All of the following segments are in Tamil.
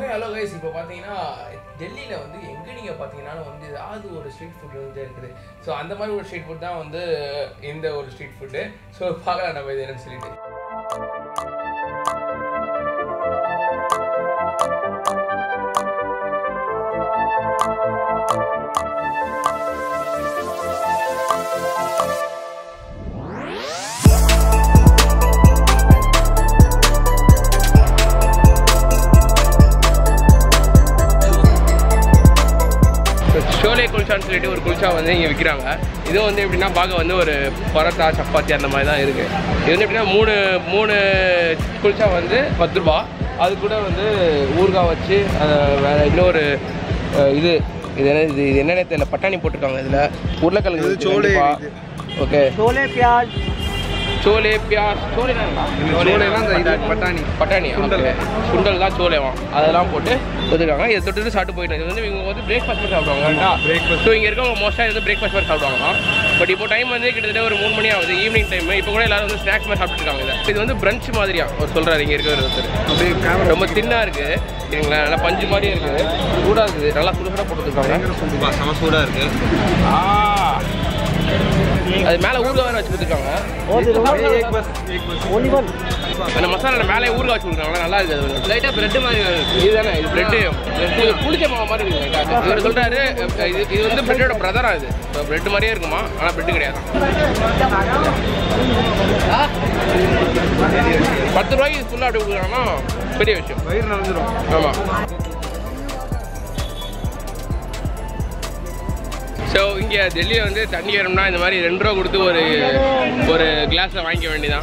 ஹலோ கைஸ் இப்போ பார்த்தீங்கன்னா டெல்லியில் வந்து எங்கே நீங்கள் பார்த்தீங்கன்னாலும் வந்து ஏதாவது ஒரு ஸ்ட்ரீட் ஃபுட் வந்து இருக்குது ஸோ அந்த மாதிரி ஒரு ஸ்ட்ரீட் ஃபுட் தான் வந்து இந்த ஒரு ஸ்ட்ரீட் ஃபுட்டு ஸோ பார்க்கலாம் நம்ம இது என்னன்னு சொல்லிட்டு ஷோலே குல்ச்சான்னு சொல்லிட்டு ஒரு குல்ச்சா வந்து இங்கே விற்கிறாங்க இது வந்து எப்படின்னா பார்க்க வந்து ஒரு பரோட்டா சப்பாத்தி அந்த மாதிரி தான் இருக்குது இது வந்து எப்படின்னா மூணு மூணு குல்ச்சா வந்து பத்து ரூபா அது கூட வந்து ஊறுகாய் வச்சு அஹ், வேற இன்னொரு அஹ், இது இது என்ன இது இது என்னென்ன தெரியல பட்டாணி போட்டிருக்காங்க இதில் உருளைக்கிழங்கு இது இருக்கு சோளே கண்டிப்பா. ஓகே छोले प्याज சோலே பியாஸ் சோலே சோளேலாம் இந்த இது பட்டாணி. பட்டாணி சுண்டல். ஓகே சுண்டல் தான் சோலேவான் அதெல்லாம் போட்டு வச்சுருக்காங்க இதை தொட்டுட்டு சாப்பிட்டு போயிட்டு இது வந்து இவங்க வந்து பிரேக்ஃபாஸ்ட் மாதிரி சாப்பிடுவாங்க breakfast. ஸோ இங்கே இருக்கவங்க மோஸ்ட்டாக இது வந்து பிரேக்ஃபாஸ்ட் மாதிரி சாப்பிடுவாங்க பட் இப்போ டைம் வந்து கிட்டத்தட்ட ஒரு மூணு மணி ஆகுது ஈவினிங் டைம் இப்போ கூட எல்லாரும் வந்து ஸ்நாக்ஸ் மாதிரி சாப்பிட்டுருக்காங்க இதை இது வந்து பிரஞ்ச் மாதிரியா ஒரு சொல்கிறாரு இங்கே இருக்கிற ஒருத்தர் அப்படியே கேமரா ரொம்ப தின்னாக இருக்குது சரிங்களா நல்லா பஞ்சு மாதிரியே இருக்குது சூடாக இருக்குது நல்லா சுட சுட போட்டுருக்காங்க செம சூடாக இருக்கு ஆ அது மேலே ஊறுகாய் வேறு வச்சு கொடுத்துருக்காங்க ओनली वन அந்த மசாலா மேலே ஊறுகாய் வச்சு கொடுக்குறாங்களா நல்லா இருக்குது அது லைட்டாக பிரெட் மாதிரி இருக்கு. இதுதானே இது பிரெட்டு இது புளிச்ச மாவு மாதிரி இருக்குது லைட்டாக இவர் சொல்கிறாரு இது இது வந்து பிரெட்டோட பிரதரா இது பிரெட் மாதிரியே இருக்குமா ஆனால் பிரெட் கிடையாது பத்து ரூபாய்க்கு ஃபுல்லாக அப்படி கொடுக்குறாங்கன்னா பெரிய விஷயம் வயிறு நிறைஞ்சிரும் ஆமாம் ஸோ இங்கே டெல்லியில் வந்து தண்ணி வேணும்னா இந்த மாதிரி ரெண்டு ரூபா கொடுத்து ஒரு ஒரு கிளாஸில் வாங்கிக்க வேண்டியதான்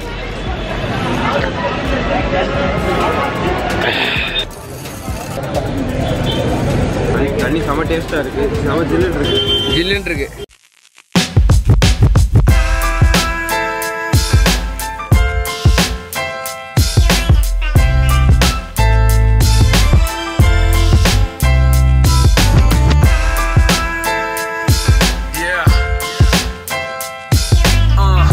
தண்ணி செம டேஸ்ட்டாக இருக்கு செம ஜில்லுன்னு இருக்கு ஜில்லுன்னு இருக்கு Yeah. Uh.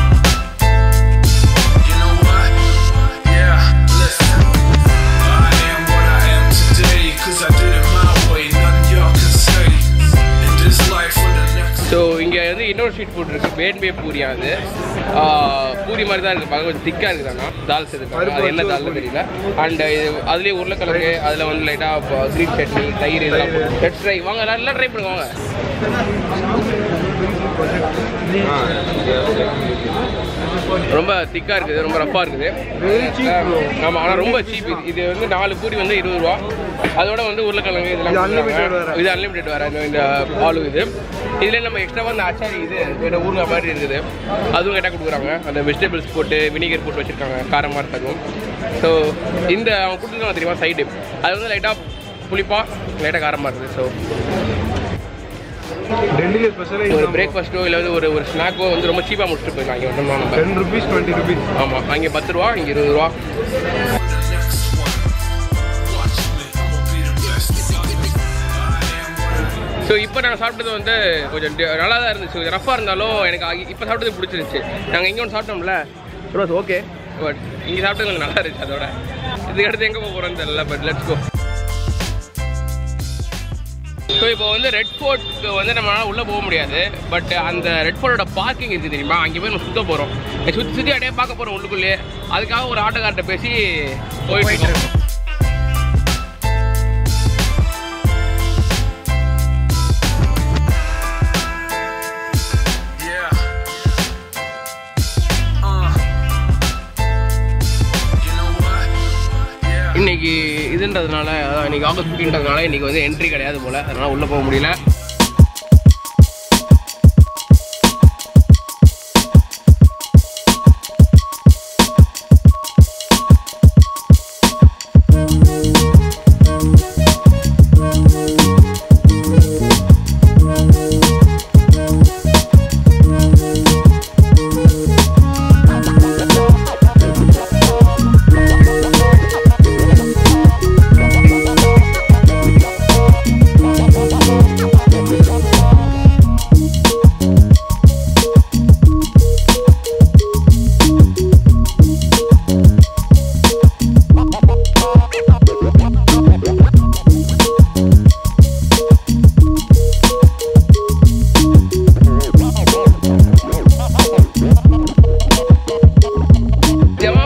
You know what? Yeah, listen. I am what I am today, cause I did it my way. Nothing y'all can say. In this life or the next. So இங்கே வந்து இன்னொரு ஸ்ட்ரீட் ஃபுட் இருக்குது பேன்பே பூரியா அது ஆ, பூரி மாதிரி தான் இருக்குது பார்க்க கொஞ்சம் திக்காக இருக்குது ஆனால் தால் சேர்த்துருக்காங்க அது என்ன தால்னு தெரியல அண்ட் இது அதுலேயே உருளைக்கிழங்கு அதில் வந்து லைட்டாக க்ரீன் சட்னி தயிர் இதெல்லாம் லெட்ஸ் ட்ரை வாங்க எல்லாம் எல்லாம் ட்ரை பண்ணுங்க வாங்க ரொம்ப திக்காக இருக்குது ரொம்ப ரஃப்பாக இருக்குது ஆமாம் ஆனால் ரொம்ப சீப் இது இது வந்து நாலு பூரி வந்து இருபது ரூபா அதோட வந்து உருளைக்கிழங்கு இதெல்லாம் இது unlimited கொடுக்குறாங்க. வேற. இது அன்லிமிட்டட் வேறு இந்த இந்த ஆலு இது இதில் நம்ம எக்ஸ்ட்ரா அந்த அச்சாரி இது வேற ஊறுகாய் மாதிரி இருக்குது அதுவும் கேட்டால் கொடுக்குறாங்க அந்த வெஜிடபிள்ஸ் போட்டு வினிகர் போட்டு வச்சுருக்காங்க காரமாக இருக்கதும் ஸோ இந்த அவங்க கொடுத்துருக்காங்க தெரியுமா சைடு அது வந்து லைட்டாக புளிப்பாக லைட்டாக காரமாக இருக்குது ஸோ டெல்லியில் ஸ்பெஷலாக ஒரு பிரேக்ஃபாஸ்ட்டோ இல்லை வந்து ஒரு ஒரு ஸ்நாக்கோ வந்து ரொம்ப சீப்பாக முடிச்சுட்டு போயிருக்காங்க இங்கே வந்தோம்னா நம்ம டென் ருபீஸ் டுவெண்ட்டி ருபீஸ் ஆமாம் அங்கே பத்து ரூபா இங்கே இருபது ரூபா The next one. Watch me, I'ma be the best. I am what I so இப்போ நாங்கள் சாப்பிட்டது வந்து கொஞ்சம் டி- நல்லா தான் இருந்துச்சு கொஞ்சம் ரஃபாக இருந்தாலும் எனக்கு ஆகி- இப்போ சாப்பிட்டது பிடிச்சிருந்துச்சு நாங்கள் இங்கே ஒன்று சாப்பிட்டோம்ல ரோஸ் ஓகே பட் இங்கே சாப்பிட்டது கொஞ்சம் நல்லா இருந்துச்சு அதோட இதுக்கு அடுத்து எங்கே போக போகிறோன்னு தெரியல பட் லெட்ஸ் கோ ஸோ இப்போ வந்து ரெட் ஃபோர்ட்க்கு வந்து நம்மளால உள்ளே போக முடியாது பட் அந்த ரெட் ஃபோர்ட்டோட பார்க்கிங் இருக்குது தெரியுமா அங்கே போய் நம்ம சுத்த போகிறோம் சுற்றி சுற்றி அப்படியே பார்க்க போகிறோம் உள்ளுக்குள்ளேயே அதுக்காக ஒரு ஆட்டோக்கார்ட்ட பேசி போயிட்டு இருக்கோம் Yeah. Uh. You know what? Yeah. இன்னைக்கு இதுன்றதுனால அதான் இன்னைக்கு ஆகஸ்ட் ஃபிஃப்டின்றதுனால இன்னைக்கு வந்து என்ட்ரி கிடையாது போல அதனால உள்ள போக முடியல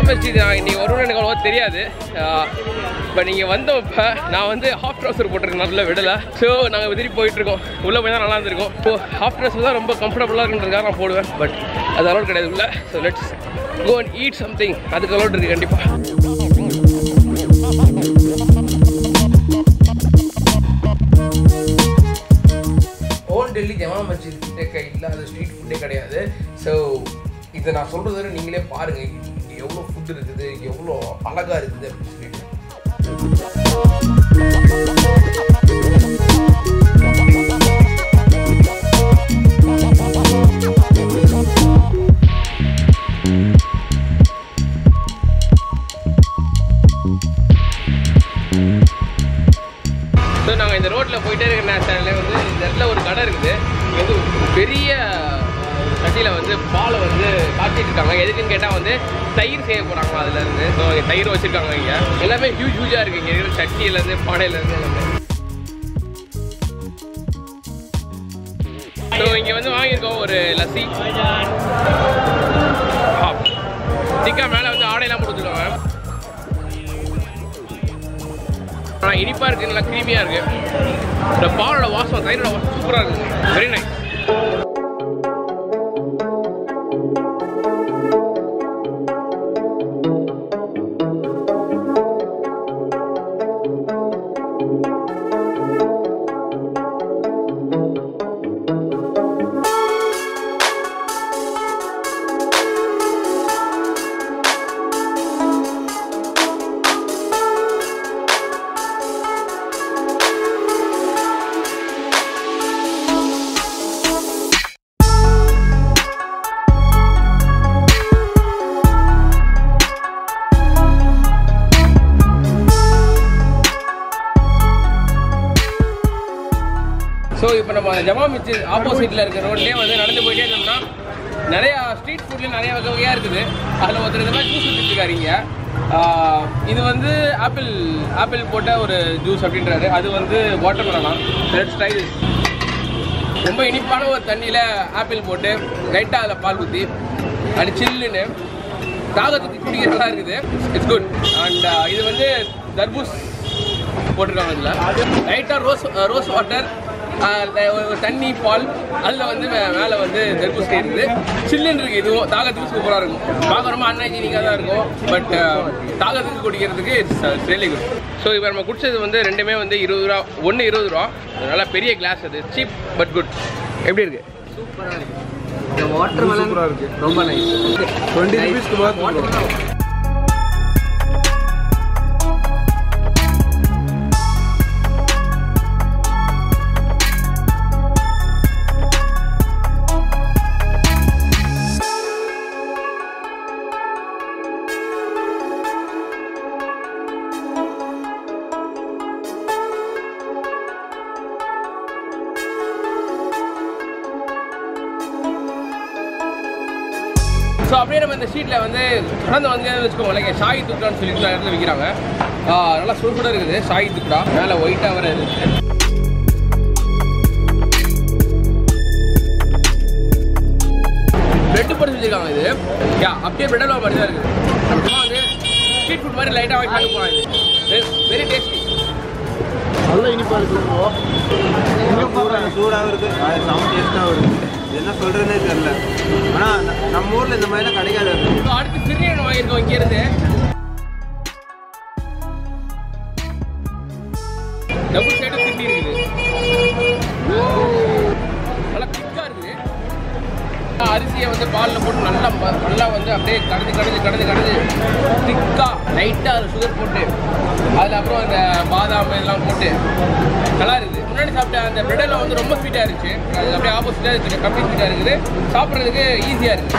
மஸ்ஜித் நான் இன்னைக்கு வருவேன் எனக்கு அவ்வளோவா தெரியாது இப்போ நீங்கள் வந்தப்ப நான் வந்து ஹாஃப் ட்ரௌசர் போட்டிருக்கேன் நல்ல விடலை ஸோ நாங்கள் திருப்பி போயிட்டு இருக்கோம் உள்ளே போய் தான் நல்லா இருந்திருக்கும் ஸோ ஹாஃப் ட்ரெஸ் தான் ரொம்ப கம்ஃபர்டபுளாக இருக்குன்றதுக்காக நான் போடுவேன் பட் அது அலோட் கிடையாது உள்ள so let's go and eat something அதுக்கு அலோட் இருக்குது கண்டிப்பாக ஓல்ட் டெல்லி ஜமா மஸ்ஜித் கிட்ட இல்லாத ஸ்ட்ரீட் ஃபுட்டே கிடையாது ஸோ இதை நான் சொல்கிறத விட நீங்களே பாருங்கள் இங்கே எவ்வளோ ஃபுட் இருக்குது எவ்வளோ அழகாக இருக்குது அப்படின்னு சொல்லிட்டு ஸோ நாங்கள் இந்த ரோட்டில் போயிட்டே இருக்கிற நேரத்தில் வந்து இந்த இடத்துல ஒரு கடை இருக்குது இங்க வந்து ஒரு பெரிய சட்டியில் வந்து பாலை வந்து காய்ச்சிட்டு இருக்காங்க எதுக்குன்னு கேட்டால் வந்து தயிர் செய்ய போகிறாங்க அதுல இருந்து ஸோ தயிர் வச்சுருக்காங்க இங்கே எல்லாமே ஹியூஜ் ஹியூஜாக இருக்குது இங்கே இருக்கிற சட்டியிலேருந்து பானையிலேருந்து எல்லாமே ஸோ இங்கே வந்து வாங்கியிருக்கோம் ஒரு லஸ்ஸி திக்கா மேலே வந்து ஆடையெல்லாம் கொடுத்துருக்காங்க ஆனால் இனிப்பாக இருக்குது நல்லா க்ரீமியாக இருக்குது இந்த பாலோட வாசம் தயிரோட வாசம் சூப்பராக இருக்குது வெரி நைஸ் ஸோ இப்போ நம்ம ஜமா மிச்சு ஆப்போசிட்டில் இருக்க ரோட்லேயே வந்து நடந்து போயிட்டே இருந்தோம்னா நிறையா ஸ்ட்ரீட் ஃபுட்லேயும் நிறைய வகை வகையாக இருக்குது அதில் ஒருத்தர் இந்த மாதிரி ஜூஸ் வச்சுருக்காருங்க இது வந்து ஆப்பிள் ஆப்பிள் போட்ட ஒரு ஜூஸ் அப்படின்றாரு அது வந்து வாட்டர் மெலனாம் ரெட் ட்ரை ரொம்ப இனிப்பான ஒரு தண்ணியில் ஆப்பிள் போட்டு லைட்டாக அதில் பால் ஊற்றி அது சில்லுன்னு தாகத்துக்கு குடிக்கிற நல்லா இருக்குது இட்ஸ் குட் அண்ட் இது வந்து தர்பூஸ் போட்டிருக்காங்க இதில் லைட்டாக ரோஸ் ரோஸ் வாட்டர் தண்ணி பால் அதில் வந்து மே- மேலே வந்து தர்பூசணி இருக்குது சில்லுன்னு இருக்குது இதுவும் தாகத்துக்கு சூப்பராக இருக்கும் பார்க்க ரொம்ப அன்ஹைஜீனிக்காக தான் இருக்கும் பட் தாகத்துக்கு குடிக்கிறதுக்கு இட்ஸ் ரியலி குட் ஸோ இப்போ நம்ம குடிச்சது வந்து ரெண்டுமே வந்து இருபது ரூபா ஒன்று இருபது ரூபா நல்லா பெரிய கிளாஸ் அது சீப் பட் குட் எப்படி இருக்கு சூப்பராக இருக்கு இந்த வாட்டர் மெலன் சூப்பரா இருக்கு. ரொம்ப நைஸ் டுவெண்ட்டி ருபீஸ்க்கு பார்த்து ஸோ அப்படியே நம்ம இந்த ஸ்ட்ரீட்டில் வந்து கடந்து வந்து வச்சுக்கோங்களேன் ஷாயி துக்குடான்னு சொல்லிட்டு நிறைய இடத்துல விற்கிறாங்க ஆ, நல்லா சுடு சுட இருக்குது ஷாயி துக்குடா மேலே ஒயிட்டாக வர இருக்குது பிரெட் போட்டு வச்சிருக்காங்க இது யா அப்படியே பிரெட் அல்வா மாதிரி தான் இருக்குது நம்ம சும்மா வந்து ஸ்ட்ரீட் ஃபுட் மாதிரி லைட்டாக வாங்கி சாப்பிட்டு போகலாம் இது வெரி டேஸ்டி நல்ல இனிப்பா இருக்கு சூடாக சூடாகவும் இருக்கு அது செம்ம டேஸ்ட்டாகவும் இருக்கு என்ன சொல்றதுனே தெரியல ஆனால் நம்ம ஊரில் இந்த மாதிரிலாம் கிடைக்காது இப்போ அடுத்து பிரியாணி வாங்கியிருக்கோம் இங்கேருந்து டபுள் சைடு திரும்பி இருக்குது நல்லா திக்காக இருக்குது அரிசியை வந்து பாலில் போட்டு நல்லா ம- நல்லா வந்து அப்படியே கடைஞ்சி கடைஞ்சி கடைஞ்சி கடைஞ்சி திக்காக லைட்டாக அதில் சுகர் போட்டு அதில் அப்புறம் அந்த பாதாம் இதெல்லாம் போட்டு நல்லா இருக்குது முன்னாடி சாப்பிட்ட அந்த பிரெட்டெல்லாம் வந்து ரொம்ப ஸ்வீட்டாக இருந்துச்சு அது அப்படியே ஆப்போசிட்டாக இருக்குது கம்மி ஸ்வீட்டாக இருக்குது சாப்பிட்றதுக்கு ஈஸியாக இருக்குது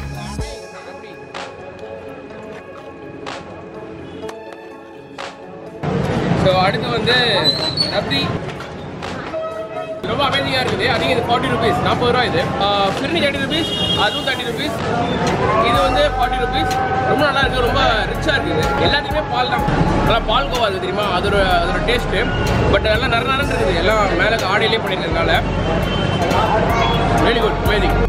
ஸோ அடுத்து வந்து ரப்தி ரொம்ப அமேசிங்காக இருக்குது அதிகம் இது ஃபார்ட்டி ருபீஸ் நாற்பது ரூபா இது ஃபிர்னி தேர்ட்டி ருபீஸ் அதுவும் தேர்ட்டி ருபீஸ் இது வந்து ஃபார்ட்டி ருபீஸ் ரொம்ப நல்லா இருக்குது ரொம்ப ரிச்சாக இருக்குது எல்லாத்துக்குமே பால் தான் நல்லா பால் கோவா இருக்குது தெரியுமா அதோட அதோட டேஸ்ட்டு பட் நல்லா நர நரன்னு இருக்குது எல்லாம் மேலே ஆடையிலே பண்ணியிருக்கிறதுனால வெரி குட் அமேசிங்